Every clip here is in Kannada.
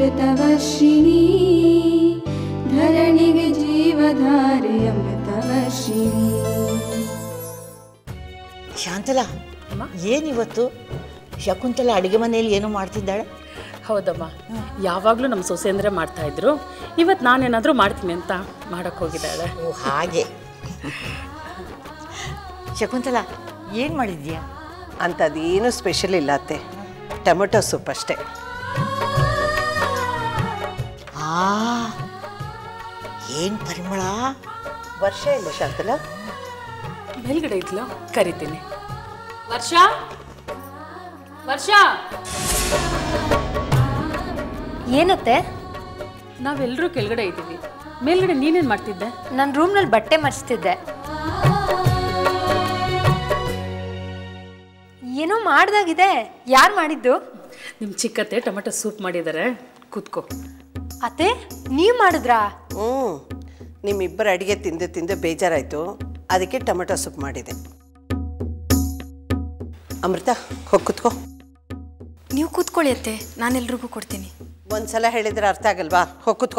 ಅಮೃತವರ್ಷಿಣಿ ಧರಣಿಗೆ ಜೀವಧಾರೆ ಅಮೃತವರ್ಷಿಣಿ ಶಾಂತಲಾ ಏನಿವತ್ತು ಶಕುಂತಲ ಅಡುಗೆ ಮನೆಯಲ್ಲಿ ಏನೋ ಮಾಡ್ತಿದ್ದಾಳೆ ಹೌದಮ್ಮ ಯಾವಾಗಲೂ ನಮ್ಮ ಸೊಸೆ ಅಂದರೆ ಮಾಡ್ತಾಯಿದ್ರು ಇವತ್ತು ನಾನೇನಾದರೂ ಮಾಡ್ತೀನಿ ಅಂತ ಮಾಡಕ್ಕೆ ಹೋಗಿದ್ದಾಳೆ ಓ ಹಾಗೆ ಶಕುಂತಲ ಏನು ಮಾಡಿದ್ಯಾ ಅಂಥದ್ದೇನು ಸ್ಪೆಷಲ್ ಇಲ್ಲ ಅತ್ತೆ ಟೊಮೆಟೊ ಸೂಪ್ ಅಷ್ಟೇ ಆ ಏನು ಪರಿಮಳ ವರ್ಷ ಇಲ್ಲ ಶಾಂತಲ ಮೇಲ್ಗಡೆ ಇದ್ಲು ಕರಿತೀನಿ ವರ್ಷ ವರ್ಷ ಏನತ್ತೆ ನಾವೆಲ್ಲರೂ ಕೆಳಗಡೆ ಇದ್ದೀವಿ ಮೇಲ್ಗಡೆ ನೀನೇನು ಮಾಡ್ತಿದ್ದೆ ನನ್ನ ರೂಮ್ನಲ್ಲಿ ಬಟ್ಟೆ ಮರ್ಚ್ತಿದ್ದೆ ಏನೋ ಮಾಡ್ದಾಗಿದೆ ಯಾರು ಮಾಡಿದ್ದು ನಿಮ್ಮ ಚಿಕ್ಕತ್ತೆ ಟೊಮೆಟೊ ಸೂಪ್ ಮಾಡಿದ್ದಾರೆ ಕೂತ್ಕೋ ಅತ್ತೆ ನೀವು ಮಾಡಿದ್ರಾ ಹ್ಞೂ ನಿಮ್ಮಿಬ್ಬರ ಅಡುಗೆ ತಿಂದು ತಿಂದು ಬೇಜಾರಾಯಿತು ಅದಕ್ಕೆ ಟೊಮೆಟೊ ಸೂಪ್ ಮಾಡಿದೆ ಅಮೃತ ಹೋಗಿ ಕುತ್ಕೋ ನೀವು ಕೂತ್ಕೊಳ್ಳಿ ಅತ್ತೆ ನಾನೆಲ್ರಿಗೂ ಕೊಡ್ತೀನಿ ಒಂದು ಸಲ ಹೇಳಿದ್ರೆ ಅರ್ಥ ಆಗಲ್ವಾ ಹೋಗಿ ಕುತ್ಕೋ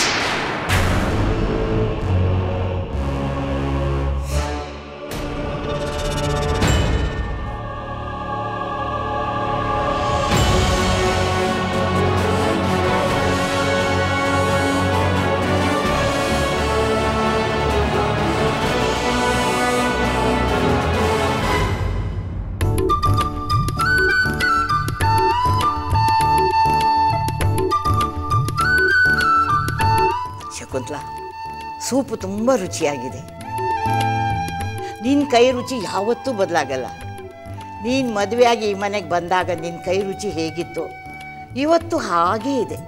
ಶಕುಂತಲ ಸೂಪು ತುಂಬ ರುಚಿಯಾಗಿದೆ ನಿನ್ನ ಕೈ ರುಚಿ ಯಾವತ್ತೂ ಬದಲಾಗಲ್ಲ ನೀನು ಮದುವೆಯಾಗಿ ಈ ಮನೆಗೆ ಬಂದಾಗ ನಿನ್ನ ಕೈ ರುಚಿ ಹೇಗಿತ್ತು ಇವತ್ತು ಹಾಗೇ ಇದೆ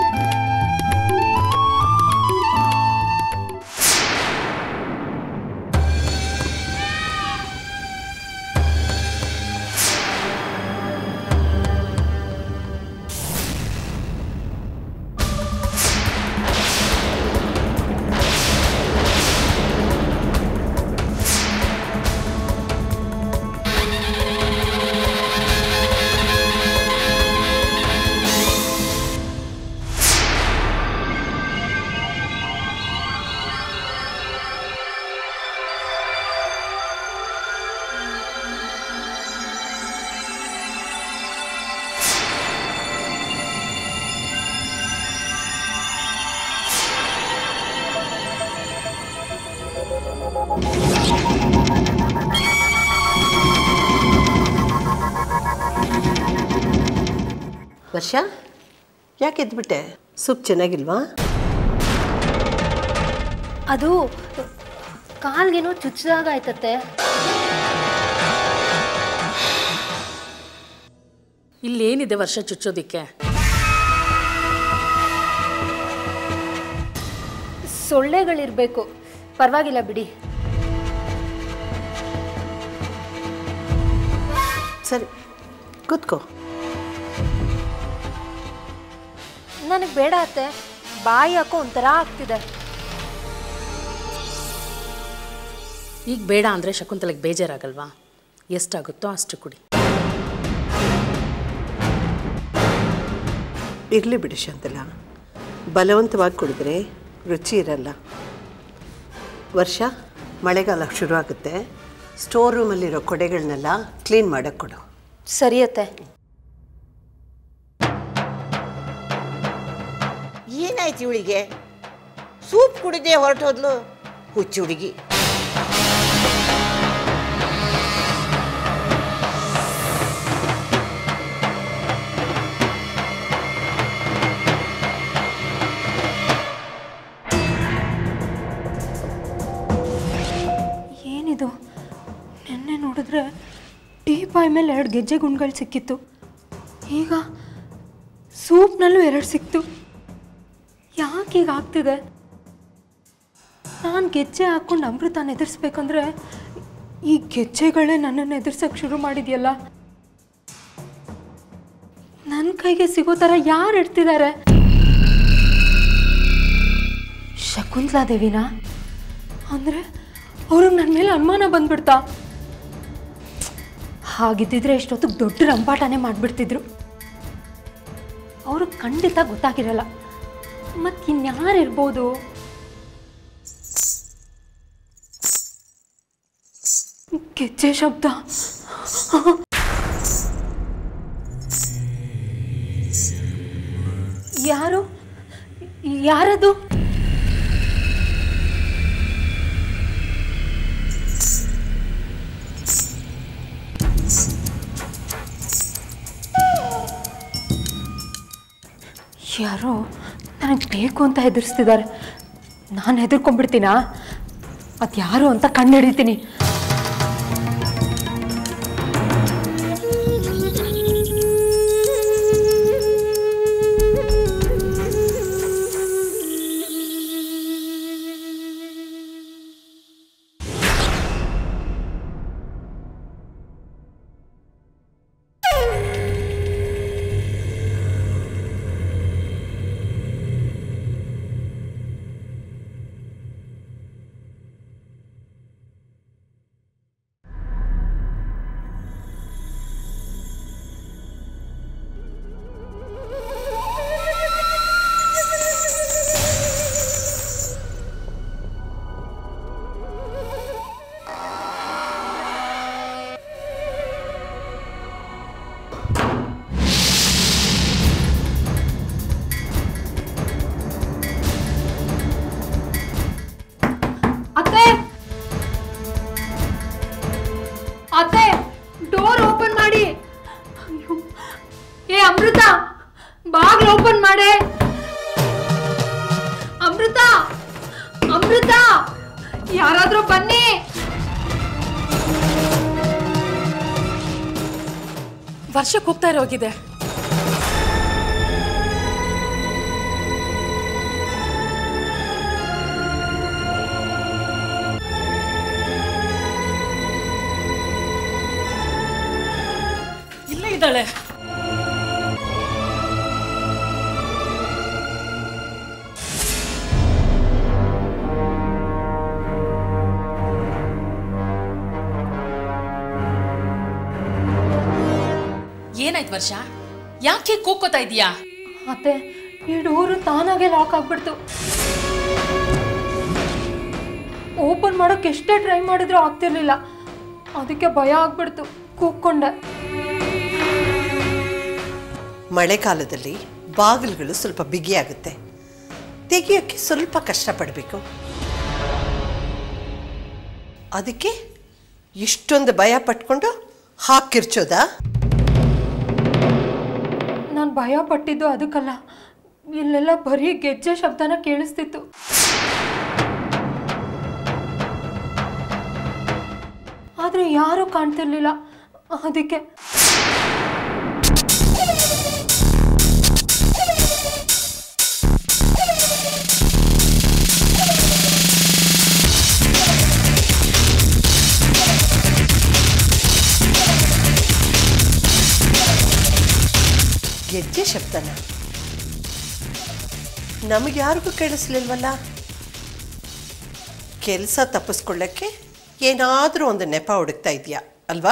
ವರ್ಷ ಯಾಕೆ ಎದ್ಬಿಟ್ಟೆ ಸೂಪ್ ಚೆನ್ನಾಗಿಲ್ವಾ ಅದು ಕಾಲ್ಗೇನೋ ಚುಚ್ಚಿದಾಗ ಆಯ್ತತ್ತೆ ಇಲ್ಲೇನಿದೆ ವರ್ಷ ಚುಚ್ಚೋದಿಕ್ಕೆ ಸೊಳ್ಳೆಗಳಿರ್ಬೇಕು ಪರವಾಗಿಲ್ಲ ಬಿಡಿ ಸರಿ ಕೂತ್ಕೋ ನನಗೆ ಬೇಡ ಅತ್ತೆ ಬಾಯಿ ಹಾಕೋ ಒಂಥರ ಆಗ್ತಿದೆ ಈಗ ಬೇಡ ಅಂದರೆ ಶಕುಂತಲೆಗೆ ಬೇಜಾರಾಗಲ್ವಾ ಎಷ್ಟಾಗುತ್ತೋ ಅಷ್ಟು ಕುಡಿ ಇರಲಿ ಬಿಡಿ ಶಾಂತಲ ಬಲವಂತವಾಗಿ ಕುಡಿದ್ರೆ ರುಚಿ ಇರಲ್ಲ ವರ್ಷ ಮಳೆಗಾಲ ಶುರು ಆಗುತ್ತೆ ಸ್ಟೋರ್ ರೂಮಲ್ಲಿರೋ ಕೊಡೆಗಳನ್ನೆಲ್ಲ ಕ್ಲೀನ್ ಮಾಡೋಕ್ಕೆ ಕೊಡು ಸರಿ ಅತ್ತೆ ಏನಾಯ್ತು ಇವಳಿಗೆ ಸೂಪ್ ಕುಡಿದೇ ಹೊರಟೋದ್ಲು ಹುಚ್ಚು ಹುಡುಗಿ ಏನಿದು ನಿನ್ನೆ ನೋಡಿದ್ರೆ ಟೀಪಾಯ್ ಮೇಲೆ ಎರಡು ಗೆಜ್ಜೆ ಗುಂಡ್ಗಳು ಸಿಕ್ಕಿತ್ತು ಈಗ ಸೂಪ್ನಲ್ಲೂ ಎರಡು ಸಿಕ್ತು ಯಾಕೆ ಈಗ ಆಗ್ತಿದೆ ನಾನು ಗೆಜ್ಜೆ ಹಾಕ್ಕೊಂಡು ಅಮೃತನ ಎದುರಿಸ್ಬೇಕಂದ್ರೆ ಈ ಗೆಜ್ಜೆಗಳೇ ನನ್ನನ್ನು ಎದುರ್ಸಕ್ಕೆ ಶುರು ಮಾಡಿದೆಯಲ್ಲ ನನ್ನ ಕೈಗೆ ಸಿಗೋ ಥರ ಯಾರು ಇಡ್ತಿದ್ದಾರೆ ಶಕುಂತಲಾ ದೇವಿನಾ ಅಂದರೆ ಅವ್ರಿಗೆ ನನ್ನ ಮೇಲೆ ಅನುಮಾನ ಬಂದ್ಬಿಡ್ತಾ ಹಾಗಿದ್ದಿದ್ರೆ ಇಷ್ಟೊತ್ತಿಗೆ ದೊಡ್ಡ ರಂಪಾಟನೇ ಮಾಡಿಬಿಡ್ತಿದ್ರು ಅವರು ಖಂಡಿತ ಗೊತ್ತಾಗಿರಲ್ಲ ಮತ್ತು ಇನ್ಯಾರು ಇರ್ಬೋದು ಗೆಜ್ಜೆ ಶಬ್ದ ಯಾರು ಯಾರದು ಯಾರೋ ನನಗೆ ಬೇಕು ಅಂತ ಹೆದರ್ಸ್ತಿದ್ದಾರೆ ನಾನು ಹೆದರ್ಕೊಂಡ್ಬಿಡ್ತೀನಾ ಅದು ಯಾರು ಅಂತ ಕಂಡುಹಿಡಿತೀನಿ ಅತ್ತೆ ಅತ್ತೆ ಡೋರ್ ಓಪನ್ ಮಾಡಿ ಅಯ್ಯೋ. ಏ ಅಮೃತ ಬಾಗ್ಲು ಓಪನ್ ಮಾಡೆ ಅಮೃತ ಅಮೃತ ಯಾರಾದ್ರೂ ಬನ್ನಿ ವರ್ಷಕ್ಕೆ ಹೋಗ್ತಾ ಇರೋ ಹೋಗಿದೆ ಇಲ್ಲೇ ಇದ್ದಾಳೆ ಏನಾಯ್ತು ವರ್ಷ ಯಾಕೆ ಕೂಕೋತಾ ಇದೀಯಾ ಅತ್ತೆ ಈ ಡೋರು ತಾನಾಗೆ ಲಾಕ್ ಆಗ್ಬಿಡ್ತು ಓಪನ್ ಮಾಡೋಕೆ ಎಷ್ಟೇ ಟ್ರೈ ಮಾಡಿದ್ರೂ ಆಗ್ತಿರ್ಲಿಲ್ಲ ಅದಕ್ಕೆ ಭಯ ಆಗ್ಬಿಡ್ತು ಕೂಕ್ಕೊಂಡೆ ಮಳೆಗಾಲದಲ್ಲಿ ಬಾಗಿಲುಗಳು ಸ್ವಲ್ಪ ಬಿಗಿಯಾಗುತ್ತೆ ತೆಗಿಯೋಕ್ಕೆ ಸ್ವಲ್ಪ ಕಷ್ಟಪಡಬೇಕು ಅದಕ್ಕೆ ಇಷ್ಟೊಂದು ಭಯ ಪಟ್ಕೊಂಡು ಹಾಕಿರ್ಚೋದಾ ನಾನು ಭಯ ಪಟ್ಟಿದ್ದು ಅದಕ್ಕಲ್ಲ ಇಲ್ಲೆಲ್ಲ ಬರೀ ಗೆಜ್ಜೆ ಶಬ್ದನ ಕೇಳಿಸ್ತಿತ್ತು ಆದರೆ ಯಾರೂ ಕಾಣ್ತಿರ್ಲಿಲ್ಲ ಅದಕ್ಕೆ ಗೆಜ್ಜೆ ಶಬ್ದನ ನಮಗೆ ಯಾರಿಗೂ ಕೇಳಿಸ್ಲಿಲ್ವಲ್ಲ ಕೆಲಸ ತಪ್ಪಿಸ್ಕೊಳ್ಳೋಕ್ಕೆ ಏನಾದರೂ ಒಂದು ನೆಪ ಹುಡುಕ್ತಾ ಇದೆಯಾ ಅಲ್ವಾ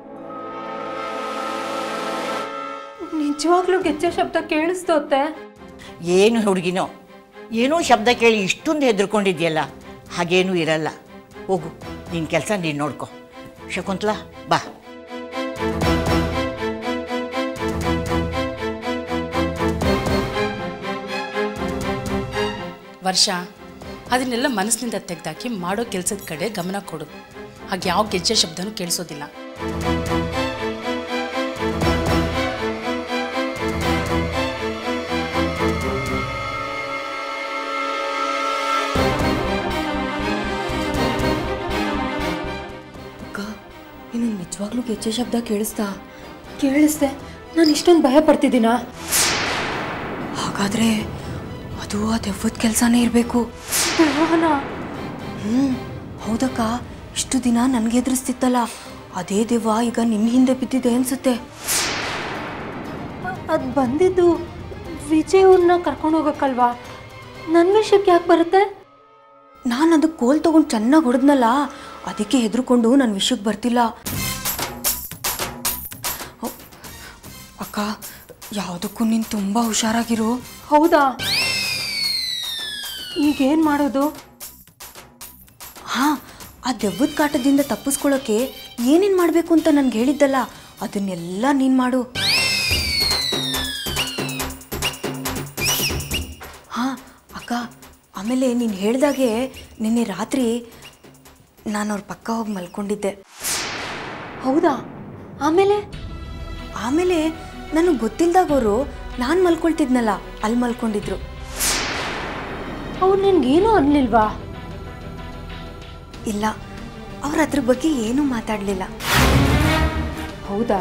ನಿಜವಾಗ್ಲೂ ಗೆಜ್ಜೆ ಶಬ್ದ ಕೇಳಿಸ್ತೋತ್ತೆ ಏನು ಹುಡುಗಿನೋ ಏನೋ ಶಬ್ದ ಕೇಳಿ ಇಷ್ಟೊಂದು ಹೆದರ್ಕೊಂಡಿದ್ಯಲ್ಲ ಹಾಗೇನೂ ಇರಲ್ಲ ಹೋಗು ನಿನ್ನ ಕೆಲಸ ನೀನು ನೋಡ್ಕೊ ಶಕುಂತಲಾ ಬಾ ವರ್ಷ ಅದನ್ನೆಲ್ಲ ಮನಸ್ಸಿನಿಂದ ತೆಗೆದಾಕಿ ಮಾಡೋ ಕೆಲಸದ ಕಡೆ ಗಮನ ಕೊಡು ಹಾಗೆ ಯಾವ ಗೆಜ್ಜೆ ಶಬ್ದನೂ ಕೇಳಿಸೋದಿಲ್ಲ ಅಕ್ಕ ನಿನಗೆ ನಿಜವಾಗ್ಲೂ ಗೆಜ್ಜೆ ಶಬ್ದ ಕೇಳಿಸ್ತಾ ಕೇಳಿಸ್ದೆ ನಾನು ಇಷ್ಟೊಂದು ಭಯ ಪಡ್ತಿದ್ದೀನಾ ಹಾಗಾದ್ರೆ ಅದು ಆ ದೆವ್ವದ ಕೆಲಸನೇ ಇರಬೇಕು ದೇವನ ಹ್ಞೂ ಹೌದಕ್ಕ ಇಷ್ಟು ದಿನ ನನಗೆ ಎದುರಿಸ್ತಿತ್ತಲ್ಲ ಅದೇ ದೆವ್ವ ಈಗ ನಿನ್ನ ಹಿಂದೆ ಬಿದ್ದಿದೆ ಅನ್ಸುತ್ತೆ ಅದು ಬಂದಿದ್ದು ವಿಜಯ್ ಅವ್ರನ್ನ ಕರ್ಕೊಂಡು ಹೋಗಕ್ಕಲ್ವಾ ನನ್ನ ವಿಷಯಕ್ಕೆ ಯಾಕೆ ಬರುತ್ತೆ ನಾನು ಅದಕ್ಕೆ ಕೋಲ್ ತೊಗೊಂಡು ಚೆನ್ನಾಗಿ ಹೊಡೆದ್ನಲ್ಲ ಅದಕ್ಕೆ ಹೆದರ್ಕೊಂಡು ನನ್ನ ವಿಷಯಕ್ಕೆ ಬರ್ತಿಲ್ಲ ಹೌ- ಅಕ್ಕ ಯಾವುದಕ್ಕೂ ನೀನು ತುಂಬ ಹುಷಾರಾಗಿರು ಹೌದಾ ಈಗೇನು ಮಾಡೋದು ಹಾಂ ಆ ದೆವ್ವದ ಕಾಟದಿಂದ ತಪ್ಪಿಸ್ಕೊಳ್ಳೋಕೆ ಏನೇನು ಮಾಡಬೇಕು ಅಂತ ನನಗೆ ಹೇಳಿದ್ದಲ್ಲ ಅದನ್ನೆಲ್ಲ ನೀನು ಮಾಡು ಹಾಂ ಅಕ್ಕ ಆಮೇಲೆ ನೀನು ಹೇಳ್ದಾಗೆ ನಿನ್ನೆ ರಾತ್ರಿ ನಾನು ಅವ್ರ ಪಕ್ಕ ಹೋಗಿ ಮಲ್ಕೊಂಡಿದ್ದೆ ಹೌದಾ ಆಮೇಲೆ ಆಮೇಲೆ ನನಗೆ ಗೊತ್ತಿಲ್ದಾಗ ಅವರು ನಾನು ಮಲ್ಕೊಳ್ತಿದ್ನಲ್ಲ ಅಲ್ಲಿ ಮಲ್ಕೊಂಡಿದ್ರು ಅವ್ರು ನಿನ್ಗೇನೂ ಅನ್ನಲಿಲ್ವಾ ಇಲ್ಲ ಅವ್ರ ಅದ್ರ ಬಗ್ಗೆ ಏನೂ ಮಾತಾಡಲಿಲ್ಲ ಹೌದಾ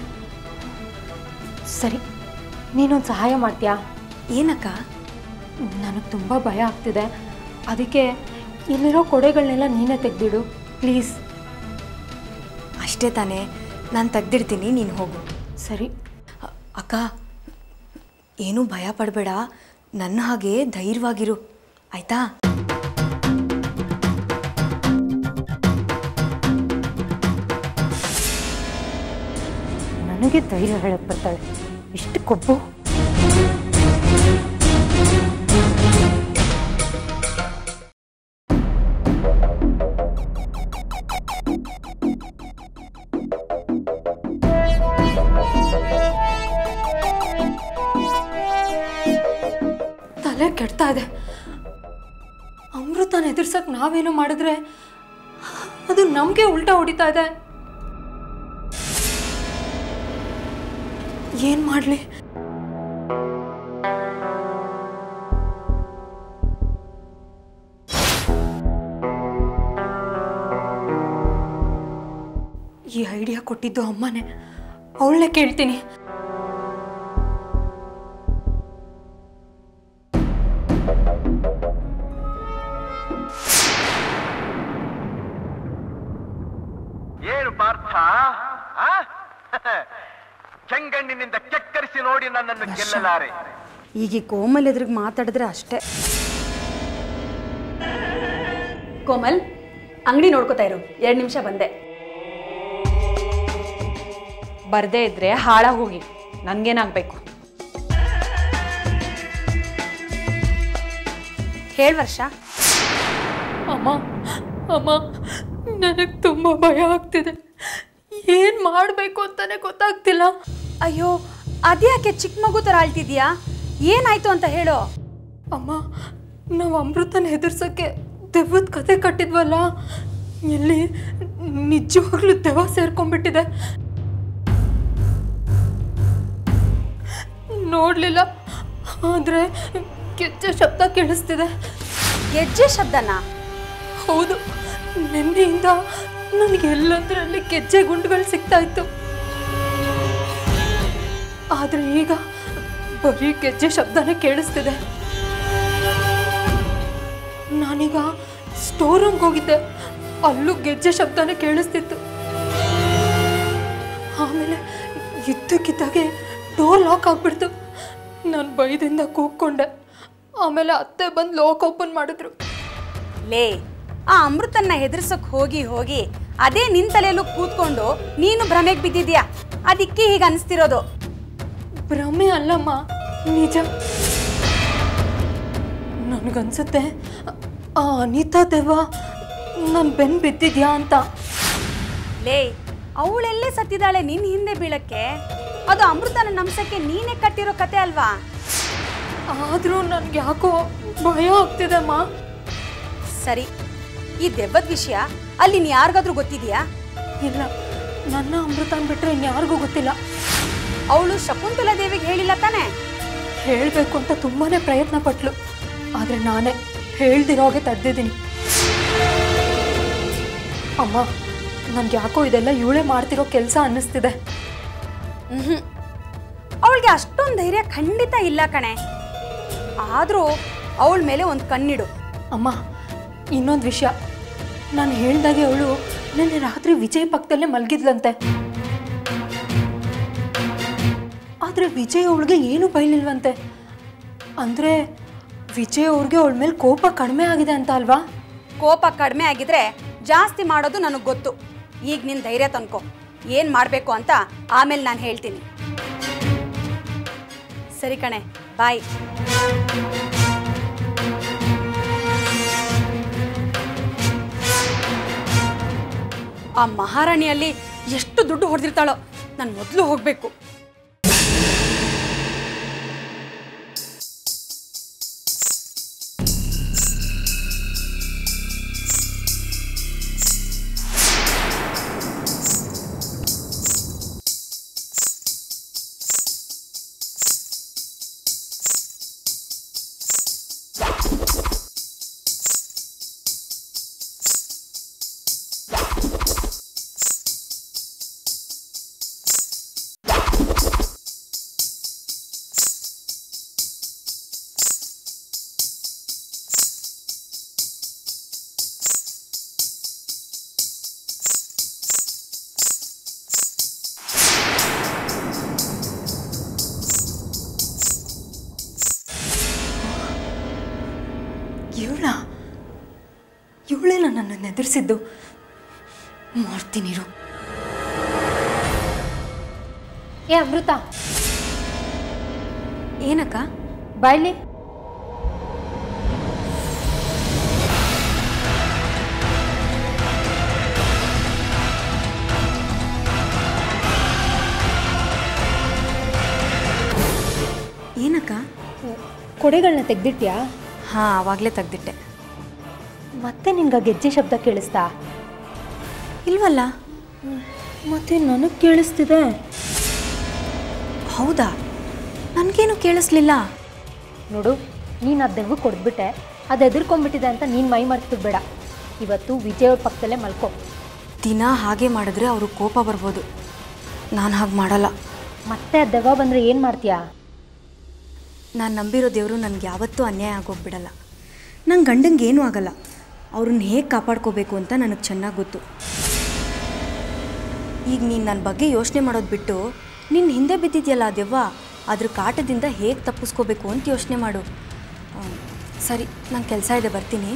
ಸರಿ ನೀನೊಂದು ಸಹಾಯ ಮಾಡ್ತೀಯಾ ಏನಕ್ಕ ನನಗೆ ತುಂಬ ಭಯ ಆಗ್ತಿದೆ ಅದಕ್ಕೆ ಇಲ್ಲಿರೋ ಕೊಡೆಗಳನ್ನೆಲ್ಲ ನೀನೇ ತೆಗೆದಿಡು ಪ್ಲೀಸ್ ಅಷ್ಟೇ ತಾನೇ ನಾನು ತೆಗ್ದಿಡ್ತೀನಿ ನೀನು ಹೋಗು ಸರಿ ಅ- ಅಕ್ಕ ಏನೂ ಭಯ ಪಡಬೇಡ ನನ್ನ ಹಾಗೆ ಧೈರ್ಯವಾಗಿರು ಆಯ್ತಾ ನನಗೆ ಧೈರ್ಯ ಹೇಳಕ್ಕೆ ಬರ್ತಾಳೆ ಇಷ್ಟು ಕೊಬ್ಬು ತಲೆ ಕೆಡ್ತಾ ಇದೆ ಅಮೃತನ ಎದುರ್ಸಕ್ ನಾವೇನು ಮಾಡಿದ್ರೆ ಅದು ನಮಗೆ ಉಲ್ಟಾ ಹೊಡಿತಾ ಇದೆ ಏನ್ ಮಾಡ್ಲಿ ಈ ಐಡಿಯಾ ಕೊಟ್ಟಿದ್ದು ಅಮ್ಮನೇ ಅವಳನ್ನೇ ಕೇಳ್ತೀನಿ ಏನು ಪಾರ್ಥ ಆ? ಕೆಂಗಣ್ಣಿನಿಂದ ಕೆಕ್ಕರಿಸಿ ನೋಡಿ ನನ್ನನ್ನು ಗೆಲ್ಲಲಾರೆ ಈಗ ಈ ಕೋಮಲ್ ಎದುರಿಗೆ ಮಾತಾಡಿದ್ರೆ ಅಷ್ಟೇ ಕೋಮಲ್ ಅಂಗಡಿ ನೋಡ್ಕೋತಾ ಇರು ಎರಡು ನಿಮಿಷ ಬಂದೆ ಬರ್ದೇ ಇದ್ರೆ ಹಾಳಾಗಿ ಹೋಗಿ ನನ್ಗೇನಾಗಬೇಕು ಹೇಳ್ ವರ್ಷ ಅಮ್ಮ ಅಮ್ಮ ನನಗೆ ತುಂಬ ಭಯ ಆಗ್ತಿದೆ ಏನು ಮಾಡಬೇಕು ಅಂತಾನೆ ಗೊತ್ತಾಗ್ತಿಲ್ಲ ಅಯ್ಯೋ ಅದ್ಯಾಕೆ ಚಿಕ್ಕ ಮಗು ಥರ ಆಳ್ತಿದ್ಯಾ ಏನಾಯ್ತು ಅಂತ ಹೇಳು ಅಮ್ಮ ನಾವು ಅಮೃತನ ಹೆದರ್ಸೋಕ್ಕೆ ದೆವ್ವದ ಕತೆ ಕಟ್ಟಿದ್ವಲ್ಲ ಇಲ್ಲಿ ನಿಜವಾಗ್ಲೂ ದೆವ್ವ ಸೇರ್ಕೊಂಡ್ಬಿಟ್ಟಿದೆ ನೋಡಲಿಲ್ಲ ಆದರೆ ಕೆಚ್ಚ ಶಬ್ದ ಕೇಳಿಸ್ತಿದೆ ಗೆಜ್ಜೆ ಶಬ್ದನ ಹೌದು ನಿನ್ನೆಯಿಂದ ನನಗೆ ಎಲ್ಲದರಲ್ಲಿ ಗೆಜ್ಜೆ ಗುಂಡುಗಳು ಸಿಗ್ತಾ ಇತ್ತು ಆದರೆ ಈಗ ಬರೀ ಗೆಜ್ಜೆ ಶಬ್ದನೇ ಕೇಳಿಸ್ತಿದೆ ನಾನೀಗ ಸ್ಟೋರ್ ರೂಮ್ಗೆ ಹೋಗಿದ್ದೆ ಅಲ್ಲೂ ಗೆಜ್ಜೆ ಶಬ್ದನೇ ಕೇಳಿಸ್ತಿತ್ತು ಆಮೇಲೆ ಇದ್ದಕ್ಕಿದ್ದಾಗೆ ಡೋರ್ ಲಾಕ್ ಆಗ್ಬಿಡ್ತು ನಾನು ಭಯದಿಂದ ಕೂಗ್ಕೊಂಡೆ ಆಮೇಲೆ ಅತ್ತೆ ಬಂದು ಲಾಕ್ ಓಪನ್ ಮಾಡಿದ್ರು ಲೇ ಆ ಅಮೃತನ್ನ ಹೆದರ್ಸಕ್ ಹೋಗಿ ಹೋಗಿ ಅದೇ ನಿನ್ ತಲೆಯಲ್ಲೂ ಕೂತ್ಕೊಂಡು ನೀನು ಭ್ರಮೆಗೆ ಬಿದ್ದಿದ್ಯಾ ಅದಕ್ಕೆ ಹೀಗೆ ಅನಿಸ್ತಿರೋದು ಭ್ರಮೆ ಅಲ್ಲಮ್ಮ ನಿಜ ನನಗನ್ಸುತ್ತೆ ಆ ಅನಿತಾ ದೇವ ನನ್ನ ಬೆನ್ ಬಿದ್ದಿದ್ಯಾ ಅಂತ ಲೇ ಅವಳೆಲ್ಲೇ ಸತ್ತಿದ್ದಾಳೆ ನಿನ್ ಹಿಂದೆ ಬೀಳಕ್ಕೆ ಅದು ಅಮೃತನ ನಂಸಕ್ಕೆ ನೀನೇ ಕಟ್ಟಿರೋ ಕತೆ ಅಲ್ವಾ ಆದರೂ ನನಗೆ ಯಾಕೋ ಭಯ ಆಗ್ತಿದೆಮ್ಮ ಸರಿ ಈ ದೆವ್ವದ ವಿಷಯ ಅಲ್ಲಿ ನೀ ಯಾರಿಗಾದ್ರೂ ಗೊತ್ತಿದ್ಯಾ ಇಲ್ಲ ನನ್ನ ಅಮೃತನ್ ಬಿಟ್ರೆ ಇನ್ಯಾರಿಗೂ ಗೊತ್ತಿಲ್ಲ ಅವಳು ಶಕುಂತಲಾ ದೇವಿಗೆ ಹೇಳಿಲ್ಲ ತಾನೆ ಹೇಳಬೇಕು ಅಂತ ತುಂಬಾನೇ ಪ್ರಯತ್ನ ಪಟ್ಲು ಆದರೆ ನಾನೇ ಹೇಳ್ದಿರೋಗೆ ತದ್ದಿದ್ದೀನಿ ಅಮ್ಮ ನನ್ಗೆ ಯಾಕೋ ಇದೆಲ್ಲ ಇವಳೇ ಮಾಡ್ತಿರೋ ಕೆಲಸ ಅನ್ನಿಸ್ತಿದೆ ಹ್ಮ್ ಅವಳಿಗೆ ಅಷ್ಟೊಂದು ಧೈರ್ಯ ಖಂಡಿತ ಇಲ್ಲ ಕಣೆ ಆದರೂ ಅವಳ ಮೇಲೆ ಒಂದು ಕಣ್ಣಿಡು ಅಮ್ಮ ಇನ್ನೊಂದು ವಿಷಯ ನಾನು ಹೇಳ್ದಾಗೆ ಅವಳು ನಿನ್ನೆ ರಾತ್ರಿ ವಿಜಯ್ ಪಕ್ಕದಲ್ಲೇ ಮಲಗಿದ್ಲಂತೆ ಆದರೆ ವಿಜಯ್ ಅವಳಿಗೆ ಏನು ಬೈಲಿಲ್ವಂತೆ ಅಂದರೆ ವಿಜಯ್ ಅವ್ರಿಗೆ ಅವಳ ಮೇಲೆ ಕೋಪ ಕಡಿಮೆ ಆಗಿದೆ ಅಂತ ಅಲ್ವಾ ಕೋಪ ಕಡಿಮೆ ಆಗಿದ್ರೆ ಜಾಸ್ತಿ ಮಾಡೋದು ನನಗೆ ಗೊತ್ತು ಈಗ ನಿನ್ನ ಧೈರ್ಯ ತನ್ಕೋ ಏನು ಮಾಡಬೇಕು ಅಂತ ಆಮೇಲೆ ನಾನು ಹೇಳ್ತೀನಿ ಸರಿ ಕಣೆ ಬಾಯ್ ಆ ಮಹಾರಾಣಿಯಲ್ಲಿ ಎಷ್ಟು ದುಡ್ಡು ಹೊಡೆದಿರ್ತಾಳೋ ನಾನು ಮೊದಲು ಹೋಗಬೇಕು ಇವಳ ಇವಳೇ ನನ್ನನ್ನು ಎದುರಿಸಿದ್ದು ಮಾಡ್ತೀನಿರು ಏ ಅಮೃತ ಏನಕ್ಕ ಬಾಯ್ಲಿ ಏನಕ್ಕ ಕೊಡೆಗಳನ್ನ ತೆಗ್ದಿಟ್ಯಾ ಹಾಂ ಆವಾಗಲೇ ತೆಗ್ದಿಟ್ಟೆ ಮತ್ತೆ ನಿಂಗೆ ಗೆಜ್ಜೆ ಶಬ್ದ ಕೇಳಿಸ್ತಾ ಇಲ್ವಲ್ಲ ಮತ್ತೆ ನನಗೆ ಕೇಳಿಸ್ತಿದೆ ಹೌದಾ ನನಗೇನು ಕೇಳಿಸ್ಲಿಲ್ಲ ನೋಡು ನೀನು ಆ ದೆವ್ವ ಕೊಡ್ಬಿಟ್ಟೆ ಅದು ಎದುರ್ಕೊಂಡ್ಬಿಟ್ಟಿದೆ ಅಂತ ನೀನು ಮೈ ಮರ್ತಿಬಿಡ್ಬೇಡ ಇವತ್ತು ವಿಜಯ್ ಅವ್ರ ಪಕ್ಕದಲ್ಲೇ ಮಲ್ಕೋ ದಿನ ಹಾಗೆ ಮಾಡಿದ್ರೆ ಅವರು ಕೋಪ ಬರ್ಬೋದು ನಾನು ಹಾಗೆ ಮಾಡಲ್ಲ ಮತ್ತೆ ಆ ದೆವ್ವ ಬಂದರೆ ಏನು ಮಾಡ್ತೀಯಾ ನಾನು ನಂಬಿರೋ ದೇವರು ನನಗೆ ಯಾವತ್ತೂ ಅನ್ಯಾಯ ಆಗೋಗ್ಬಿಡಲ್ಲ ನನ್ನ ಗಂಡಂಗೆ ಏನೂ ಆಗಲ್ಲ ಅವ್ರನ್ನ ಹೇಗೆ ಕಾಪಾಡ್ಕೋಬೇಕು ಅಂತ ನನಗೆ ಚೆನ್ನಾಗಿ ಗೊತ್ತು ಈಗ ನೀನು ನನ್ನ ಬಗ್ಗೆ ಯೋಚನೆ ಮಾಡೋದು ಬಿಟ್ಟು ನಿನ್ನ ಹಿಂದೆ ಬಿದ್ದಿದೆಯಲ್ಲ ಆ ದೆವ್ವ ಅದ್ರ ಕಾಟದಿಂದ ಹೇಗೆ ತಪ್ಪಿಸ್ಕೋಬೇಕು ಅಂತ ಯೋಚನೆ ಮಾಡು ಆ, ಸರಿ ನಂಗೆ ಕೆಲಸ ಇದೆ ಬರ್ತೀನಿ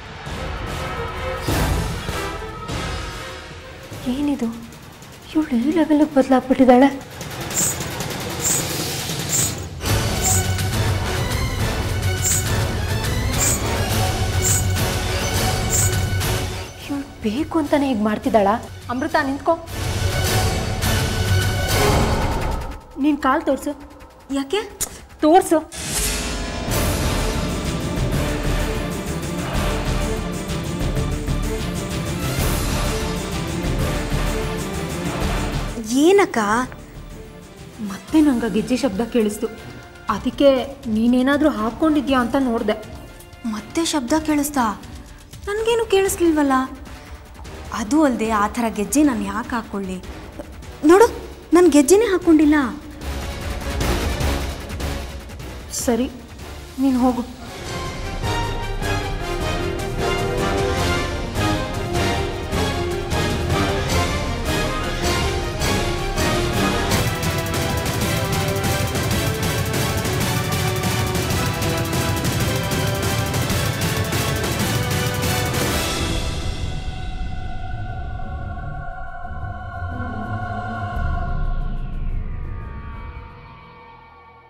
ಏನಿದು ಇವಳು ಈ ಲೆವೆಲಿಗೆ ಬದಲಾಗ್ಬಿಟ್ಟಿದ್ದಾಳೆ ಇವಳು ಬೇಕು ಅಂತಾನೆ ಹೀಗೆ ಮಾಡ್ತಿದ್ದಾಳ ಅಮೃತ ನಿಂತ್ಕೋ ನೀನು ಕಾಲು ತೋರಿಸು ಯಾಕೆ ತೋರಿಸು ಏನಕ್ಕ ಮತ್ತೆ ನಂಗೆ ಗೆಜ್ಜೆ ಶಬ್ದ ಕೇಳಿಸ್ತು ಅದಕ್ಕೆ ನೀನೇನಾದರೂ ಹಾಕ್ಕೊಂಡಿದ್ಯಾ ಅಂತ ನೋಡಿದೆ ಮತ್ತೆ ಶಬ್ದ ಕೇಳಿಸ್ತಾ ನನಗೇನು ಕೇಳಿಸ್ಲಿಲ್ವಲ್ಲ ಅದು ಅಲ್ಲದೆ ಆ ಥರ ಗೆಜ್ಜೆ ನಾನು ಯಾಕೆ ಹಾಕ್ಕೊಳ್ಳಿ ನೋಡು ನಾನು ಗೆಜ್ಜೆನೇ ಹಾಕ್ಕೊಂಡಿಲ್ಲ ಸರಿ ನೀನು ಹೋಗು